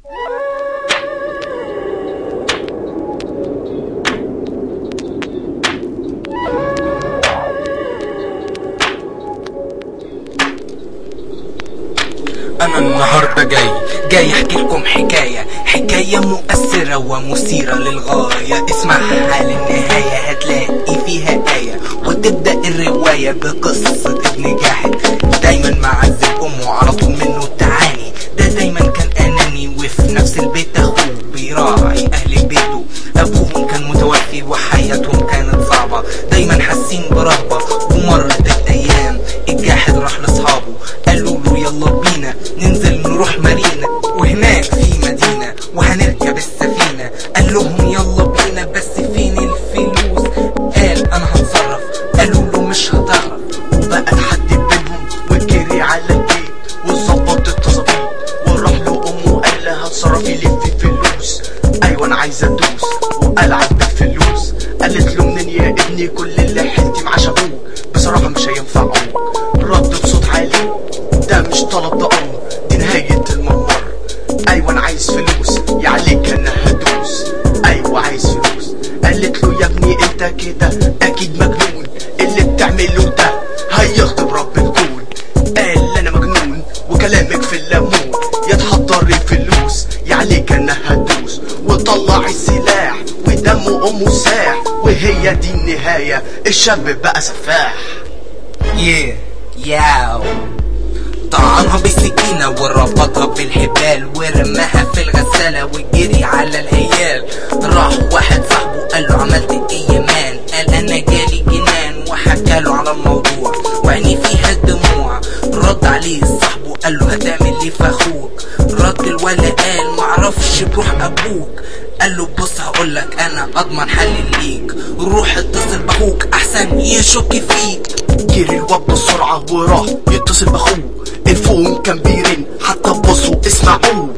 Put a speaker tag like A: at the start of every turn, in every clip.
A: انا النهاردة جاي جاي احكي لكم حكاية حكاية مؤثرة ومثيرة للغاية اسمعها للنهاية هتلاقي فيها آية وتبدأ الرواية بقصة ابن جاحد دايما معذب امه على طول منه تعاني ده دايما كان اناني وفي نفس البيت اخوه بيراعي اهل بيته ابوهم كان متوفي وحياتهم كانت صعبة دايما حاسين برهبة ومرت الايام الجاحد راح لاصحابه قالوا له يلا بينا ننزل نروح مارينا وهناك في مدينة وهنركب السفينة قال لهم يلا بينا بس فين الفلوس قال انا هتصرف قالوا له مش هتعرف وبقى تحدي بينهم وجري على البيت وظبط التظابيط وراح له امه قال لها اتصرفي لي في فلوس ايوه انا عايزه ادوس والعب بالفلوس قالت له منين يا ابني كل اللي حلتي معاه ابوك بصراحه مش هينفعوك رد بصوت عالي ده مش طلب ده امر دي نهايه الممر ايوه انا عايز فلوس يا عليك انا هدوس ايوه عايز فلوس قالت له يا ابني انت كده اكيد مجنون اللي بتعمله ده هيغضب رب الكون قال انا مجنون وكلامك في الليمون يا تحضر الفلوس يا عليك انا هدوس وطلع السلاح ودمه امه ساح وهي دي النهايه الشاب بقى سفاح yeah. ياو طعنها بالسكينة وربطها بالحبال ورماها في الغسالة وجري على العيال راح واحد صاحبه قال له عملت ايه يا مان قال انا جالي جنان وحكى له على الموضوع وعيني فيها الدموع رد عليه صاحبه قال له هتعمل ايه في اخوك رد الولا قال معرفش بروح ابوك قال له بص هقولك انا اضمن حل ليك روح اتصل باخوك احسن يشك فيك جري الواد بسرعة وراح يتصل باخوه الفون كان بيرن حتى بصوا اسمعوه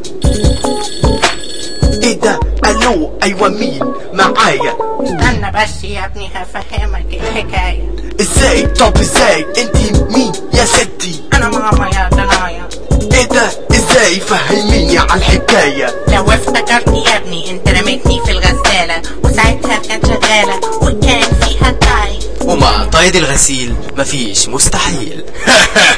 A: ايه ده الو ايوه مين معايا
B: استنى بس يا ابني هفهمك الحكاية
A: ازاي طب ازاي انتي مين يا ستي
B: أنا ماما يا دنايا
A: ايه ده ازاي فهميني على الحكاية
B: لو افتكرتني يا ابني انت رميتني في الغسالة وساعتها كانت شغالة وكان فيها تاي
C: ومع قيد الغسيل مفيش مستحيل